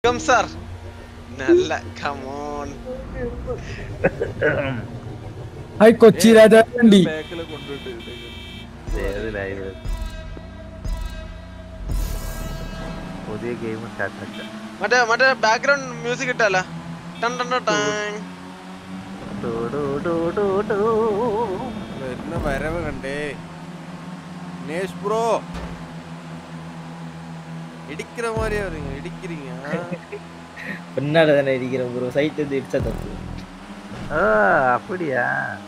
Welcome sir നല്ല come on hi Kochi രാജാവണ്ടി ബാക്കിൽ കൊണ്ടുപോയിട്ട് ഏത് ലൈവ് പുതിയ ഗെയിം സ്റ്റാർട്ട് മറ്റേ മറ്റേ ബാക്ക്ഗ്രൗണ്ട് മ്യൂസിക് ഇട്ടല്ല ടൺ ടൺ ടൺ ടാങ്. വരുന്ന വരവ് കണ്ടേ നേഷ് ബ്രോ ഇടിக்கிற மாதிரியே வரீங்க இடிக்கிறீங்க பின்னாடி தானே இருக்கிறேன் ப்ரோ சைட் வந்து இடிச்சா தப்பு ஓ அப்படியா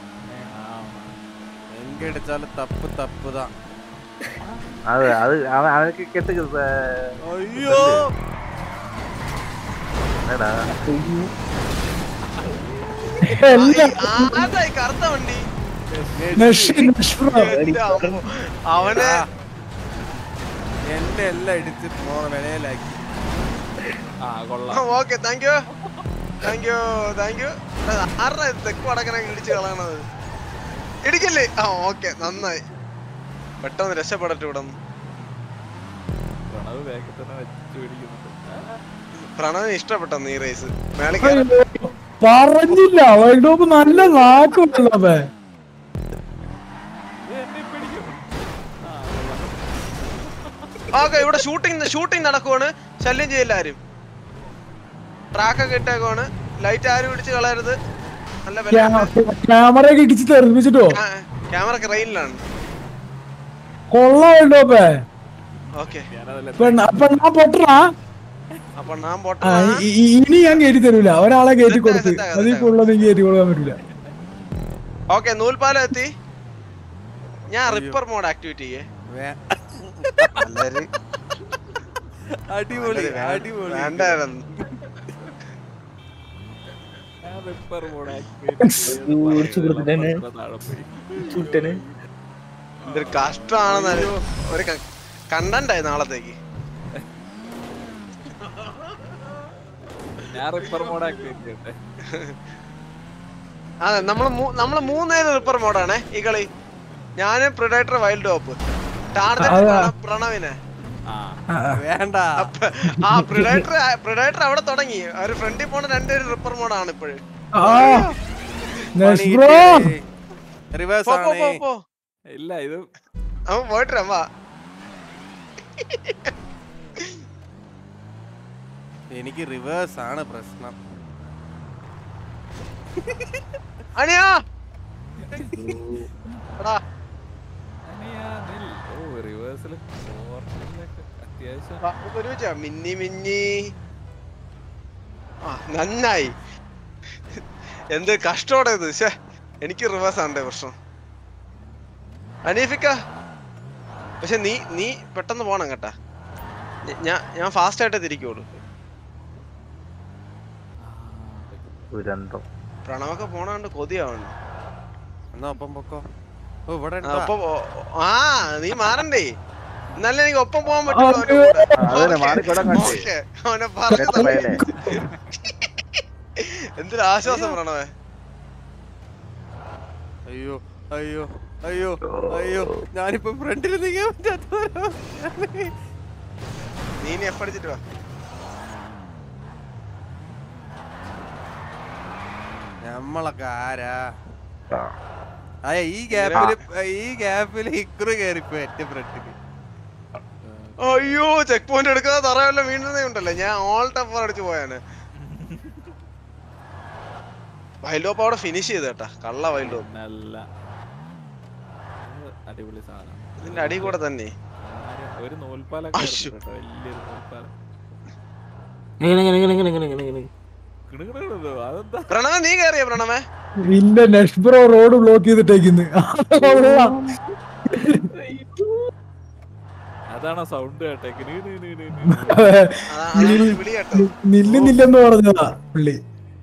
எங்க அடிச்சாலும் தப்பு தப்பு தான் அது அது அவன் அவனுக்கு கெட்டுக்குது ஐயோ என்னடா ആ, ആരായി കറുത്ത വണ്ടി നഷ് നഷ് ബ്രോ എന്റെ അമ്മോ. അവന് എന്റെ എല്ലാം ഇടിച്ച് പോണ വിലയിലാക്കി ആ കൊള്ളാം okay thank you thank you thank you ആരുടെ തെക്ക് വടക്കനെ ഇടിച്ച് കളയണത് ഇടിക്കല്ലേ ആ ഓക്കെ നന്നായി പെട്ടെന്ന് രക്ഷപ്പെടട്ടെ ഇവിടെ നിന്ന്. പ്രണവ് ബാക്കിൽ തന്നെ വെച്ച് പിടിക്കുന്നുണ്ട് പ്രണവിന് ഇഷ്ടപ്പെട്ടെന്ന് ഈ റേസ് മേളിൽ കയറാൻ അയ്യോ, പറഞ്ഞില്ല വേൾഡ് കപ്പ് നല്ല നാക്കുണ്ടല്ലോ അപ്പേ എന്നെ പിടിക്കും ഓക്കെ ഇവിടെ ഷൂട്ടിംഗ് ഷൂട്ടിംഗ് നടക്കുവാണ് ശല്യം ചെയ്യില്ല ആരും ട്രാക്കൊക്കെ ഇട്ടേക്കുവാണ് ലൈറ്റ് ആരും ഇടിച്ച് കളയരുത് നല്ല ക്യാമറ ഒക്കെ ഇടിച്ച് തെറിപ്പിച്ചിട്ടോ ക്യാമറ ക്രെയിനിലാണ് കൊള്ള വേൾഡ് കപ്പേ ഓക്കെ ഞാനതല്ല പെണ്ണ പെണ്ണാ പൊട്ടണ അപ്പൊ ഞാൻ പോട്ടെ ആ, ഇ- ഇ- ഇനി ഞാൻ കയറ്റി തരൂല ഒരാളെ കയറ്റി കൊടുത്ത് സെറ്റാ, അതിൽ സെറ്റാ. കൂടുതലൊന്നും കയറ്റി കൊടുക്കാൻ പറ്റൂല ഓക്കെ നൂൽപാലം എത്തി ഞാൻ റിപ്പർ മോഡ് ആക്ടിവേറ്റ് ചെയ്യേ വേ- നല്ലൊരു അടിപൊളി നല്ലൊരു വേ- അടിപൊളി വേണ്ടായിരുന്നു ഞാൻ റിപ്പർ മോഡ് ഊടിച്ചു കൊടുത്തിട്ടാണ് താഴെ പോയി ചുട്ടന് ഇതൊരു കഷ്ടമാണെന്ന് ഒരു കണ്ടന്റ് ആയി നാളത്തേക്ക് ഞാൻ റിപ്പർ മോഡ് ആക്ടിവേറ്റ് ചെയ്യട്ടെ അതെ നമ്മള് മൂ- നമ്മള് മൂന്നേര് റിപ്പർ മോഡാണേ ഈ കളി ഞാന് പ്രിഡേറ്റർ വൈൽഡ് ടോപ്പ് ടാർഗറ്റ് അതാ. പ്രണവിനെ ആ വേണ്ട അപ്പ- ആ പ്രിഡേറ്റർ പ്രിഡേറ്റർ അവിടെ തുടങ്ങി ഒരു ഫ്രണ്ടിൽ പോണ രണ്ടുപേരും റിപ്പർ മോഡാണ് ഇപ്പോഴും ആ നഷ് ബ്രോ റിവേഴ്സ് പോ പോ ആണ് പോ പോ ഇല്ല ഇത് അവൻ പോയിട്ട് അമ്മ എനിക്ക് റിവേഴ്സ് ആണ് പ്രശ്നം അണിയാ എടാ അനിയാനിൽ. ഓ റിവേഴ്സിൽ അത്യാവശ്യം വാ, നമുക്ക് ഒരുമിച്ചാ മിന്നി മിന്നി ആ നന്നായി എന്ത് കഷ്ടോടെ ഇത് ശ്ശേ എനിക്ക് റിവേഴ്സ് ആണ്ടേ പ്രശ്നം അനീഫിക്ക പക്ഷെ നീ നീ പെട്ടെന്ന് പോണം കേട്ടാ ഞ- ഞാൻ ഞാൻ ഫാസ്റ്റ് ആയിട്ടേ തിരിക്കുള്ളൂ ദുരന്തം പ്രണവൊക്കെ പോണാണ്ട് കൊതിയാവണം എന്നാ ഒപ്പം പൊക്കോ ഓ ഇവിടെ ആ, ഉണ്ടാ. ഒപ്പം പോ- ആ നീ മാറണ്ടേ എന്നാലേ എനിക്ക് ഒപ്പം പോകാൻ പറ്റുള്ളൂ അവന്റെ അയ്യോ. കൂടെ. അതന്നെ, ഓക്കേ, മാറിക്കൂടാൻ കണ്ടേ. ഓക്കേ. അവനെ പറഞ്ഞു കേട്ട പയ്യനെ. എന്തൊരു ആശ്വാസം പ്രണവേ അയ്യോ അയ്യോ അയ്യോ അയ്യോ ഞാനിപ്പോ ഫ്രണ്ടിൽ നിൽക്കാൻ പറ്റാത്ത നീ ഇനി എഫ് അടിച്ചിട്ട് വാ നമ്മളൊക്കെ ആരാ ആ. അതെ ഈ ഗ്യാപ്പില് ഈ ഗ്യാപ്പില് ഇക്കുറി കയറിപ്പോ എന്റെ ഫ്രണ്ടില് അയ്യോ ചെക്ക് പോയിന്റ് എടുക്കാതെ തറയല്ല വീണ്ടുന്നേ ഉണ്ടല്ലോ ഞാൻ ഓൾ ടപ്പർ അടിച്ചു പോയാണ് വൈൽഡ് ടോപ്പ് അവിടെ ഫിനിഷ് ചെയ്ത് കേട്ടാ കള്ള വൈൽഡ് ടോപ്പ് നല്ല ഇത് അടിപൊളി സാധനം ഇതിന്റെ അടി കൂടെ തന്നെ ആര് ഒരു നൂൽപ്പാലൊക്കെ അശ്ശോ. കേട്ടോ വലിയൊരു നൂൽപ്പാലം ഇങ്ങനെ ഇങ്ങനെ ഇങ്ങനെ ഇങ്ങനെ ഇങ്ങനെ ഇങ്ങനെ കിടുകിടുകിടുന്നു. അതെന്താ പ്രണവ നീ കയറിയ പ്രണവേ ഇല്ല നഷ് ബ്രോ റോഡ് ബ്ലോക്ക് ചെയ്തിട്ടേക്കുന്നു കൊള്ളാം. അതാണോ സൗണ്ട് കേട്ടെ കിണു കിണു കിണു കിണു കിണു. അതാ- അതാണ് ഒരു വിളി കേട്ടോ നി- നില്ല് നില്ലെന്ന് പറഞ്ഞതാ പുള്ളി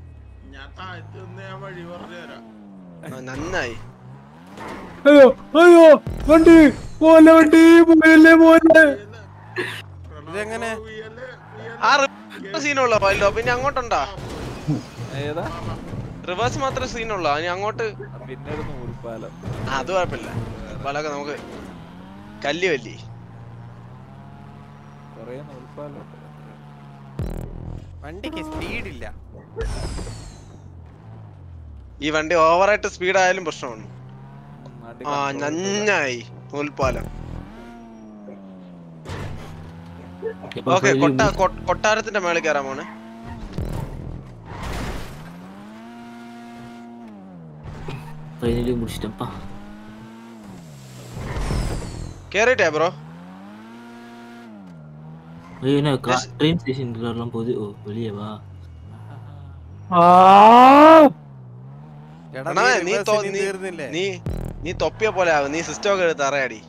ആ, നന്നായി അയ്യോ അയ്യോ വണ്ടി പോലെ വണ്ടി പോയല്ലേ പോലെ ഇതെങ്ങനെ ആ റിവേഴ്സ് സീനുള്ള വൈൽഡ് ടോപ്പ് ഇനി അങ്ങോട്ടുണ്ടോ ഏതാ റിവേഴ്സ് മാത്രമേ സീനുള്ളൂ ഇനി അങ്ങോട്ട് ആ, പിന്നെ ഒരു നൂൽപ്പാലം ആ, അത് കുഴപ്പമില്ല പലൊക്കെ നമുക്ക് കല്ലി വല്ലി കൊറേ നൂൽപ്പാലം ഉണ്ട് വണ്ടിക്ക് സ്പീഡില്ല ഈ വണ്ടി ഓവറായിട്ട് സ്പീഡ് ആയാലും പ്രശ്നമാണ് വണ്ടി ആ control കിട്ടൂല. നന്നായി നൂൽപ്പാലം ഇപ്പൊ ഓക്കെ ഫയലിൽ കൊട്ടാ കൊ- കൊട്ടാരത്തിന്റെ മേളിൽ കയറാൻ പോണ് ഫൈനലി முடிச்சிட்டப்பா കേറിട്ടേ ബ്രോ ஐயோ என்ன Yes. ட்ரெயின் ஸ்டேஷன்லாம் போகுது ஓ வெளியே வா ആ എടാ അണ്ണാ, നീ നീ reverse തോ- ഇനി നീ- തീർന്നില്ലേ നീ നീ തൊപ്പിയ പോലെ ആവും നീ സിസ്റ്റം ഒക്കെ എടുത്ത് അറിയാടി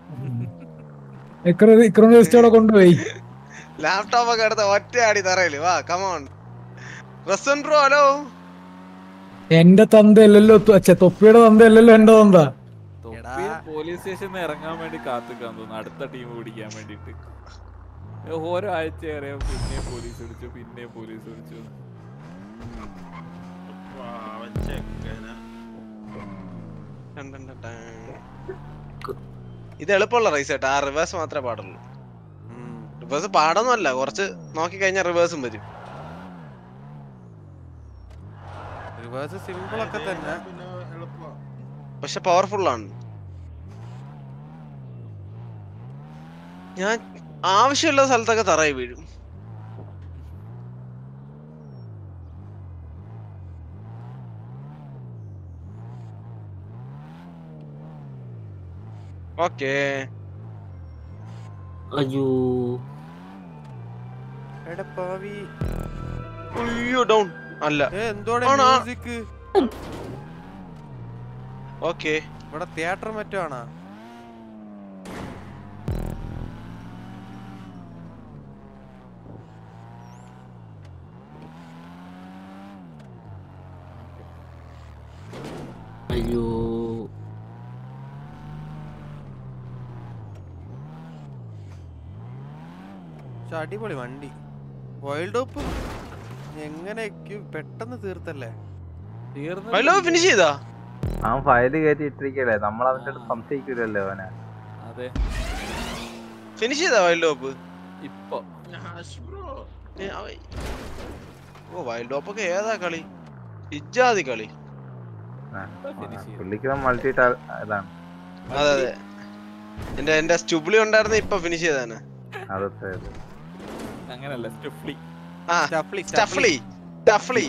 ഇക്ര ഇക്രോണ ലിസ്റ്റോടെ കൊണ്ടുപോയി ലാപ്ടോപ്പ് ഒക്കെ എടുത്ത് ഒറ്റ അടി തറയില് വാ കമോൺ റസൻ ബ്രോ ഹലോ എന്റെ തന്ത അല്ലല്ലോ തൊ- ഛെ, തൊപ്പിയുടെ തന്ത അല്ലല്ലോ എന്റെ തന്ത തൊപ്പിയെ പോലീസ് സ്റ്റേഷനിൽ ഇറങ്ങാൻ വേണ്ടി കാത്തുക്കാൻ തോന്നുന്നു അടുത്ത ടീം പിടിക്കാൻ വേണ്ടിട്ട് ഓരോ ആഴ്ച അറിയാം പിന്നെ പോലീസ് പിടിച്ചു പിന്നെ പോലീസ് പിടിച്ചു ടൺ ടൺ ടൺ ടൺ. ഇത് എളുപ്പമുള്ള റൈസ് കേട്ടോ ആ റിവേഴ്സ് മാത്രമേ പാടുള്ളൂ ഉം. റിവേഴ്സ് പാടൊന്നുമല്ല കുറച്ച് നോക്കി കഴിഞ്ഞാൽ റിവേഴ്സും വരും റിവേഴ്സ് സിമ്പിൾ ഒക്കെ തന്നെ പക്ഷെ പവർഫുൾ ആണ് ഞാൻ ആവശ്യമുള്ള സ്ഥലത്തൊക്കെ തറയി വീഴും ഓക്കേ ஐயோ എടാ പാവി അയ്യോ ഡൗൺ അല്ല ഏ എന്തോടെ ആണോ? മ്യൂസിക് ഓക്കേ ഇവിടെ തിയേറ്റർ മറ്റോ ആണോ ஐயோ പക്ഷെ അടിപൊളി വണ്ടി വൈൽഡ് ഓപ്പ് എങ്ങനെയൊക്കെ പെട്ടെന്ന് തീർത്തല്ലേ ഹലോ ഫിനിഷ് ചെയ്താ അവൻ ഫയല് കയറ്റി ഇട്ടിരിക്കല്ലേ നമ്മൾ അവന്റെ അടുത്ത് സംശയിക്കൂലല്ലോ അവനെ അതെ ഫിനിഷ് ചെയ്താ വൈൽഡ് ടോപ്പ് ഇപ്പൊ ഓ വൈൽഡ് ടോപ്പ് ഒക്കെ ഏതാ കളി ഇജാതി കളി ആ, finish ചെയ്തു. പുള്ളിക്ക് മൾട്ടി ഇതാണ് അതെ അതെ എന്റെ എന്റെ സ്റ്റുബിളി ഉണ്ടായിരുന്ന ഇപ്പൊ ഫിനിഷ് ചെയ്താണ് അതൊക്കെ അങ്ങനല്ല സ്റ്റുഫ്ലി ആ സ്റ്റഫ്ലി സ്റ്റഫ്ലി സ്റ്റഫ്ലി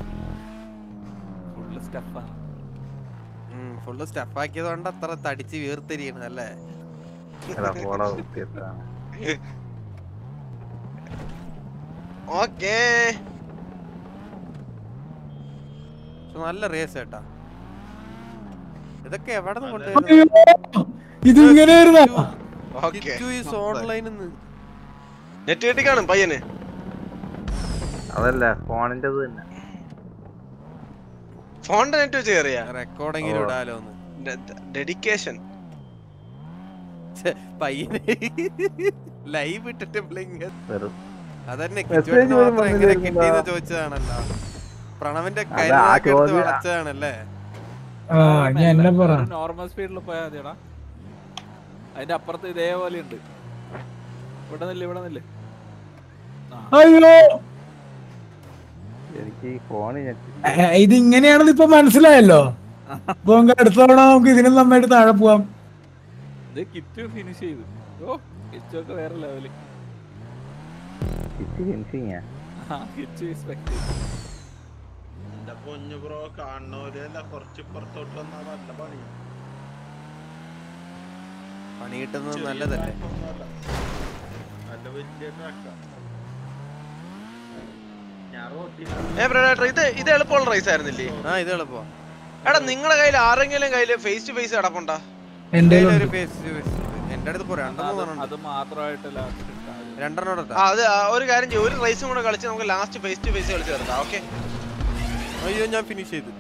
ഫുള്ള് സ്റ്റഫാണ് ഫുള്ള് സ്റ്റഫ് ആക്കിയത് കൊണ്ട് അത്ര തടിച്ച് വീർത്തിരിക്കണത് അല്ലേ ഫോളോ കുത്തിയതാണ് ഓക്കേ പക്ഷെ നല്ല റേസ് കേട്ടാ ഇതൊക്കെ എവിടെ നിന്ന് അയ്യോ, ഇത് ഇങ്ങനെയായിരുന്ന ഓക്കേ ഓൺലൈൻ നെറ്റ് കിട്ടി കാണും പയ്യന് അതല്ല ഫോണിന്റെ തന്നെ ഫോണിന്റെ നെറ്റ് വെച്ച് കയറിയാ റെക്കോർഡിങ്ങിൽ ഓ. ഇടാലോ ഒന്ന് ഡെഡിക്കേഷൻ ഛെ, പയ്യനെ ലൈവ് ഇട്ടിട്ട് ബ്ലിങ്ക് വെറും അതന്നെ Message കിച്ചുവേട്ടന് പോലും മാത്രം എങ്ങനെ വന്നില്ലായിരുന്നല്ലോ. കിട്ടിയെന്ന് ചോദിച്ചതാണല്ലോ പ്രണവിന്റെ അതാ, ആ കരുതാക്കെടുത്ത് ചോദ്യം- വളച്ചതാണല്ലേ ആ ഇനി എന്നെ പറ നോർമൽ സ്പീഡിൽ പോയാൽ മതിയടാ അതിന്റെ അപ്പുറത്ത് ഇതേപോലെ ഉണ്ട് ഇവിടെ നില്ല ഇവിടെ നില്ല അയ്യോ എനിക്ക് ഈ ഫോണ് ഞെട്ടി ഏ, ഇത് ഇങ്ങനെയാണെന്ന് ഇപ്പൊ മനസ്സിലായല്ലോ അപ്പൊ നമുക്ക് അടുത്ത തവണ നമുക്ക് ഇതിനും നന്നായിട്ട് താഴെ പോവാം ഇത് കിറ്റ് ഫിനിഷ് ചെയ്തു ഓ കിറ്റ് ഒക്കെ വേറെ ലെവല് കിറ്റി ഫിനിഷിങ്ങാ ആ കിറ്റ് എക്സ്പെക്ട് ചെയ്തു എന്റെ പൊന്നു ബ്രോ കാണുന്നവരല്ല കുറച്ച് പുറത്തോട്ട് വന്നാ നല്ല പണി പണി കിട്ടുന്നത് നല്ലതല്ലേ ഒന്നുമല്ല. നല്ല വലിയ ട്രാക്കാ ഞാൻ റോട്ടിൽ ഏ ബ്രഡേട്ടർ ഇത് ഇത് എളുപ്പമുള്ള റൈസ് ആയിരുന്നില്ലേ ആ ഇത് എളുപ്പമാ എടാ നിങ്ങളുടെ കയ്യിൽ ആരെങ്കിലും കയ്യിൽ ഫേസ് ടു ഫേസ് കിടപ്പുണ്ടാ എന്റെ ഇതിലൊരു ഒരു പേസ് എന്റെ അടുത്ത് ഇപ്പൊ രണ്ടെണ്ണം അത് പറഞ്ഞിട്ടുണ്ട് അത് മാത്രമായിട്ട് ലാസ്റ്റ് ഇട്ടാൽ രണ്ടെണ്ണം ആ അത് ആ, ഒരു കാര്യം ചെയ്യും ഒരു റൈസും കൂടെ കളിച്ച് നമുക്ക് ലാസ്റ്റ് ഫേസ് ടു ഫേസ് കളിച്ച് കിടക്കാം ഓക്കെ അയ്യോ ഞാൻ ഫിനിഷ് ചെയ്തു